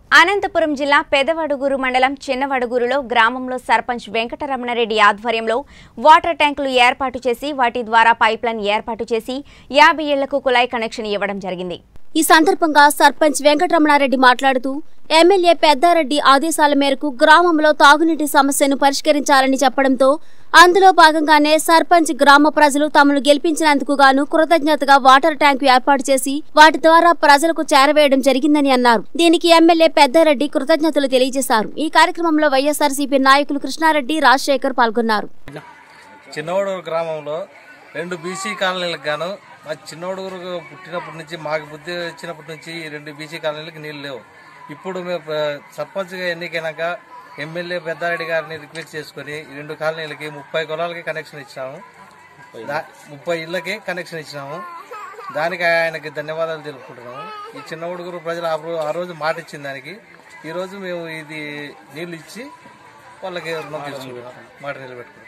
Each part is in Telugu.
అనంతపురం జిల్లా పెదవడుగురు మండలం చిన్నవడుగురులో గ్రామంలో సర్పంచ్ వెంకటరమణారెడ్డి ఆధ్వర్యంలో వాటర్ ట్యాంకులు ఏర్పాటు చేసి వాటి ద్వారా పైప్లైన్ ఏర్పాటు చేసి యాభై ఏళ్లకు కుళాయి కనెక్షన్ ఇవ్వడం జరిగింది ఈ సందర్భంగా సర్పంచ్ వెంకటరమణారెడ్డి మాట్లాడుతూ ఎమ్మెల్యే పెద్దారెడ్డి ఆదేశాల మేరకు గ్రామంలో తాగునీటి సమస్యను పరిష్కరించాలని చెప్పడంతో అందులో భాగంగానే సర్పంచ్ గ్రామ ప్రజలు తమను గెలిపించినందుకు గాను కృతజ్ఞతగా వాటర్ ట్యాంకు ఏర్పాటు చేసి వాటి ద్వారా ప్రజలకు చేరవేయడం జరిగిందని అన్నారు దీనికి ఎమ్మెల్యే పెద్దారెడ్డి కృతజ్ఞతలు తెలియజేశారు ఈ కార్యక్రమంలో వైఎస్ఆర్సీపీ నాయకులు కృష్ణారెడ్డి రాజశేఖర్ పాల్గొన్నారు చిన్నోడూరు గ్రామంలో రెండు బీసీ కాలనీలకు గాను మా చిన్నోడూరు పుట్టినప్పటి నుంచి మాకు బుద్ధి వచ్చినప్పటి నుంచి ఈ రెండు బీసీ కాలనీలకు నీళ్లు లేవు ఇప్పుడు మేము ఆ, సర్పంచ్గా ఎన్నికైనాక ఎమ్మెల్యే పెద్దారెడ్డి గారిని రిక్వెస్ట్ చేసుకుని ఈ రెండు కాలనీలకి ముప్పై కులాలకి కనెక్షన్ ఇచ్చినాము దా- ముప్పై ఇళ్ళకి కనెక్షన్ ఇచ్చినాము దానికి ఆయనకి ధన్యవాదాలు తెలుపుకుంటున్నాము ఈ చిన్న ఉడుగురు ప్రజలు ఆ రో- ఆ రోజు మాట ఇచ్చిన దానికి ఈ రోజు మేము ఇది నీళ్లు ఇచ్చి వాళ్ళకి రుణం తీసుకుంటున్నాం మాట నిలబెట్టుకున్నాం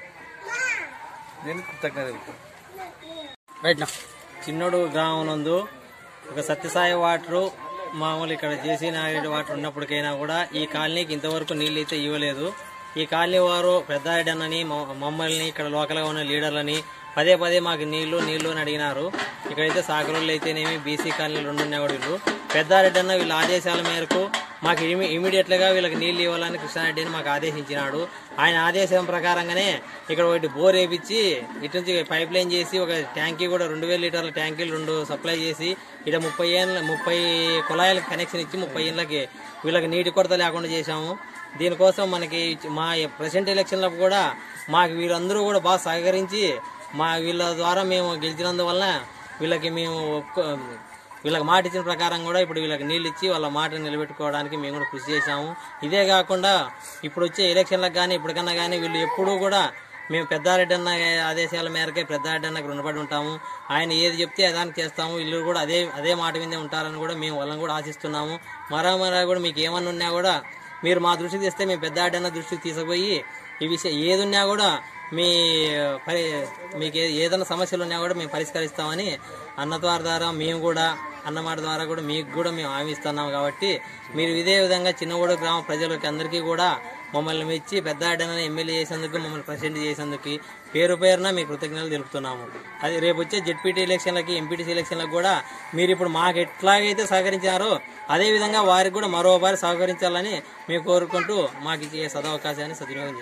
దీనికి కృతజ్ఞత తెలుపుతున్నాం. చిన్నోడు గ్రామం నందు ఒక సత్యసాయి వాటరు మామూలు ఇక్కడ జేసీ నాయుడు వాటర్ ఉన్నప్పటికైనా కూడా ఈ కాలనీకి ఇంతవరకు నీళ్ళు అయితే ఇవ్వలేదు ఈ కాలనీ వారు పెద్దారెడ్డన్నని మ- మమ్మల్ని ఇక్కడ లోకల్గా ఉన్న లీడర్లని పదే పదే మాకు నీళ్లు నీళ్లు అని అడిగినారు ఇక్కడైతే సాగరోళ్ళు అయితేనేమి బీసీ కాలనీలు రెండు ఉన్నాయి కూడా వీళ్ళు పెద్దారెడ్డి అన్న వీళ్ళ ఆదేశాల మేరకు మాకు ఇమి ఇమీడియట్ గా వీళ్ళకి నీళ్లు ఇవ్వాలని కృష్ణారెడ్డిని మాకు ఆదేశించినాడు ఆయన ఆదేశం ప్రకారంగానే ఇక్కడ ఒకటి బోర్ వేపించి ఇటు నుంచి పైప్ లైన్ చేసి ఒక ట్యాంకీ కూడా రెండు వేల లీటర్ల ట్యాంకీలు రెండు సప్లై చేసి ఇక్కడ ముప్పై ఏళ్ళ ముప్పై కుళాయిలకు కనెక్షన్ ఇచ్చి ముప్పై ఏళ్ళకి వీళ్ళకి నీటి కొరత లేకుండా చేశాము దీనికోసం మనకి మా ప్రెసిడెంట్ ఎలక్షన్లో కూడా మాకు వీళ్ళందరూ కూడా బాగా సహకరించి మా వీళ్ళ ద్వారా మేము గెలిచినందువల్ల వీళ్ళకి మేము ఒప్పుకో వీళ్ళకి మాట ఇచ్చిన ప్రకారం కూడా ఇప్పుడు వీళ్ళకి నీళ్ళు ఇచ్చి వాళ్ళ మాట నిలబెట్టుకోవడానికి మేము కూడా కృషి చేశాము ఇదే కాకుండా ఇప్పుడు వచ్చే ఎలక్షన్లకు కానీ ఇప్పటికన్నా కానీ వీళ్ళు ఎప్పుడూ కూడా మేము పెద్దారెడ్డి అన్న ఆదేశాల మేరకే పెద్దారెడ్డి అన్నకు రుణపడి ఉంటాము ఆయన ఏది చెప్తే అదానికి చేస్తాము వీళ్ళు కూడా అదే అదే మాట మీదే ఉంటారని కూడా మేము వాళ్ళని కూడా ఆశిస్తున్నాము మరో మరో కూడా మీకు ఏమన్నా ఉన్నా కూడా మీరు మా దృష్టికి తెస్తే మేము పెద్దారెడ్డి అన్న దృష్టికి తీసుకుపోయి ఈ విషయం ఏది ఉన్నా కూడా మీ పరి మీకు ఏ- ఏదైనా సమస్యలు ఉన్నా కూడా మేము పరిష్కరిస్తామని అన్న ద్వారా ద్వారా మేము కూడా అన్నమాట ద్వారా కూడా మీకు కూడా మేము హామీ ఇస్తున్నాం కాబట్టి మీరు ఇదే విధంగా చిన్నగూడ గ్రామ ప్రజలకి అందరికీ కూడా మమ్మల్ని మెచ్చి పెద్ద ఆడనని ఎమ్మెల్యే చేసేందుకు మమ్మల్ని ప్రెసిడెంట్ చేసేందుకు పేరు పేరున మీ కృతజ్ఞతలు తెలుపుతున్నాము అది రేపు వచ్చే జెడ్పీటీ ఎలక్షన్లకి ఎంపీటీసీ ఎలక్షన్లకు కూడా మీరు ఇప్పుడు మాకు ఎట్లాగైతే సహకరించారో అదే విధంగా వారికి కూడా మరోసారి సహకరించాలని మేము కోరుకుంటూ మాకు ఇచ్చే సదవకాశాన్ని సద్వినియోగం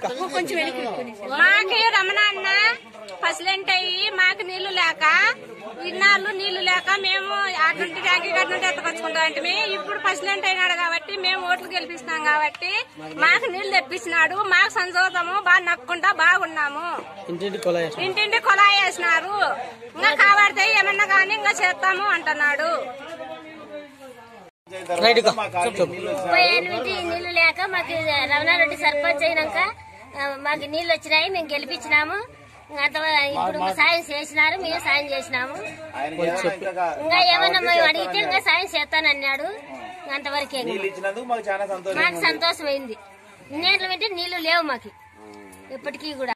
చేస్తాం మాకి రమణ అన్న పసిలెంట్ అయ్యి మాకు నీళ్లు లేక ఇన్నాళ్ళు నీళ్లు లేక మేము అటువంటి ట్యాంకీ గట్టు నుండి ఎత్తకొచ్చుకుంటాం అంటే ఇప్పుడు పసిలెంట్ అయినాడు కాబట్టి మేము ఓట్లు గెలిపిస్తున్నాం కాబట్టి మాకు నీళ్లు తెప్పించినాడు మాకు సంతోషము బాగా నక్కుంటా బాగున్నాము ఇంటింటి కొల ఇంటింటి కొలాయి వేసినారు ఇంకా కావాడితే ఏమన్నా కానీ ఇంకా చేస్తాము అంటున్నాడు ముప్పై ఏళ్ళ నుంచి నీళ్లు లేక మాకు రమణారెడ్డి సర్పంచ్ అయినాక ఆ, మాకు నీళ్లు వచ్చినాయి మేము గెలిపించినాము అంత ఇప్పుడు మా సాయం చేసినారు మేము సాయం చేసినాము ఇంకా ఏమన్నా మేము అడిగితే ఇంకా సాయం చేస్తానన్నాడు అంతవరకే మాకు సంతోషమైంది ఇన్నేళ్ళు అంటే నీళ్లు లేవు మాకు ఇప్పటికీ కూడా